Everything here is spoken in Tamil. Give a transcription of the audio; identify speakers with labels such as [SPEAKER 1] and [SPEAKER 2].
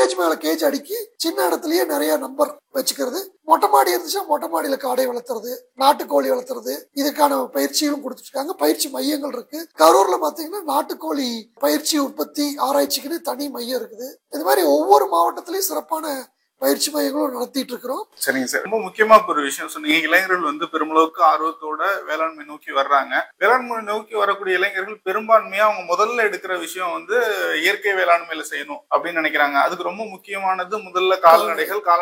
[SPEAKER 1] கேஜ் மேல கேஜ் அடுக்கி சின்ன இடத்துலயே நிறைய நம்பர் வச்சுக்கிறது மொட்டை மாடி இருந்துச்சுன்னா மொட்டை மாடியில காடை வளர்த்துறது நாட்டுக்கோழி வளர்த்துறது இதுக்கான பயிற்சிகளும் கொடுத்துருக்காங்க பயிற்சி மையங்கள் இருக்கு கரூர்ல பாத்தீங்கன்னா நாட்டுக்கோழி பயிற்சி உற்பத்தி ஆராய்ச்சிக்குன்னு தனி மையம் இருக்குது இது மாதிரி ஒவ்வொரு மாவட்டத்திலயும் சிறப்பான பயிற்சி மையங்களும் நடத்திட்டு இருக்கிறோம்
[SPEAKER 2] சரிங்க சார் ரொம்ப முக்கியமா ஒரு விஷயம் சொன்னீங்க இளைஞர்கள் வந்து பெருமளவுக்கு ஆர்வத்தோட வேளாண்மை நோக்கி வர்றாங்க வேளாண்மை நோக்கி வரக்கூடிய இளைஞர்கள் பெரும்பான்மையா அவங்க முதல்ல எடுக்கிற விஷயம் வந்து இயற்கை வேளாண்மையில செய்யணும் அப்படின்னு நினைக்கிறாங்க அதுக்கு ரொம்ப முக்கியமானது முதல்ல கால்நடைகள் கால்நடை